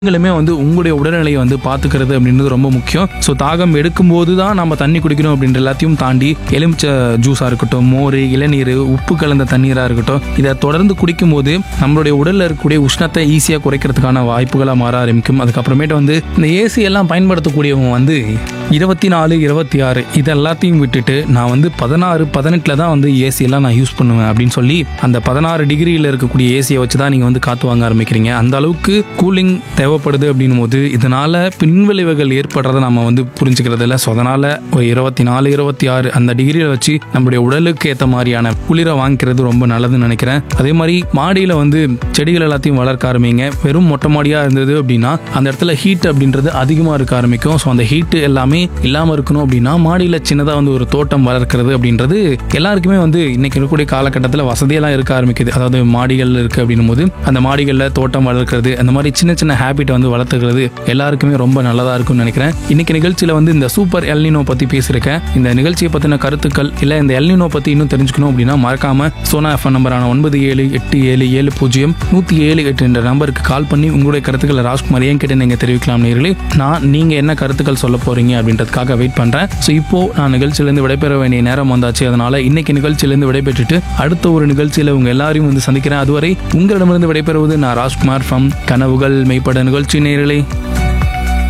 நீங்களுமே வந்து உங்களுடைய உடல்நிலையை வந்து பார்த்துக்கிறது அப்படின்றது ரொம்ப முக்கியம் ஸோ தாகம் எடுக்கும்போது தான் நம்ம தண்ணி குடிக்கணும் அப்படின்ற எல்லாத்தையும் தாண்டி எலுமிச்சை ஜூஸாக இருக்கட்டும் மோர் இளநீர் உப்பு கலந்த தண்ணீராக இருக்கட்டும் இதை தொடர்ந்து குடிக்கும்போது நம்மளுடைய உடலில் இருக்கக்கூடிய உஷ்ணத்தை ஈஸியாக குறைக்கிறதுக்கான வாய்ப்புகளாக மாற ஆரம்பிக்கும் அதுக்கப்புறமேட்டு வந்து இந்த ஏசி எல்லாம் பயன்படுத்தக்கூடியவங்க வந்து இருபத்தி நாலு இருபத்தி ஆறு இது எல்லாத்தையும் விட்டுட்டு நான் வந்து பதினாறு பதினெட்டில் தான் வந்து ஏசி எல்லாம் நான் யூஸ் பண்ணுவேன் அப்படின்னு சொல்லி அந்த பதினாறு டிகிரியில் இருக்கக்கூடிய ஏசியை வச்சு தான் நீங்கள் வந்து காற்று வாங்க ஆரம்பிக்கிறீங்க அந்த அளவுக்கு கூலிங் தேவைப்படுது அப்படின்னும் போது இதனால பின்விளைவுகள் ஏற்படுறத நம்ம வந்து புரிஞ்சுக்கிறது இல்லை ஸோ அதனால ஒரு இருபத்தி நாலு இருபத்தி ஆறு அந்த டிகிரியில் வச்சு நம்மளுடைய உடலுக்கு ஏற்ற மாதிரியான குளிரை வாங்கிக்கிறது ரொம்ப நல்லதுன்னு நினைக்கிறேன் அதே மாதிரி மாடியில் வந்து செடிகள் எல்லாத்தையும் வளர்க்க ஆரம்பிங்க வெறும் மொட்டை மாடியாக இருந்தது அப்படின்னா அந்த இடத்துல ஹீட் அப்படின்றது அதிகமாக இருக்க ஆரம்பிக்கும் ஸோ அந்த ஹீட் எல்லாமே இல்லாமல் இருக்கணும் அப்படின்னா மாடியில் சின்னதாக வந்து ஒரு தோட்டம் வளர்க்கிறது அப்படின்றது எல்லாருக்குமே வந்து இன்னைக்கு இருக்கக்கூடிய காலகட்டத்தில் வசதியெல்லாம் இருக்க ஆரம்பிக்குது அதாவது மாடிகள் இருக்கு அப்படின்னும் போது அந்த மாடிகளில் தோட்டம் வளர்க்கிறது அந்த மாதிரி சின்ன சின்ன ஹேபிட்டை வந்து வளர்த்துக்கிறது எல்லாருக்குமே ரொம்ப நல்லதாக இருக்கும்னு நினைக்கிறேன் இன்னைக்கு நிகழ்ச்சியில் வந்து இந்த சூப்பர் எல்னினோ பற்றி பேசியிருக்கேன் இந்த நிகழ்ச்சியை பற்றின கருத்துக்கள் இல்லை இந்த எல்னினோ பற்றி இன்னும் தெரிஞ்சுக்கணும் அப்படின்னா மறக்காம சோனா எஃப்எம் நம்பரான ஒன்பது ஏழு எட்டு ஏழு ஏழு பூஜ்ஜியம் நூற்றி ஏழு எட்டு என்ற நம்பருக்கு கால் பண்ணி உங்களுடைய கருத்துக்களை ராஜ்குமார் ஏன் கிட்ட நீங்கள் தெரிவிக்கலாம் நேர்களே நான் நீங்கள் என்ன கருத்துக்கள் சொல்ல போறீங்க அப்படின்றதுக்காக வெயிட் பண்ணுறேன் ஸோ இப்போ நான் நிகழ்ச்சியிலேருந்து விடைபெற வேண்டிய நேரம் வந்தாச்சு அதனால இன்னைக்கு நிகழ்ச்சியிலேருந்து விடைபெற்றுட்டு அடுத்த ஒரு நிகழ்ச்சியில் உங்க எல்லாரையும் வந்து சந்திக்கிறேன் அதுவரை உங்களிடமிருந்து விடைபெறுவது நான் ராஜ்குமார் ஃப்ரம் கனவுகள் மெய்ப்பட நிகழ்ச்சி நேர்களே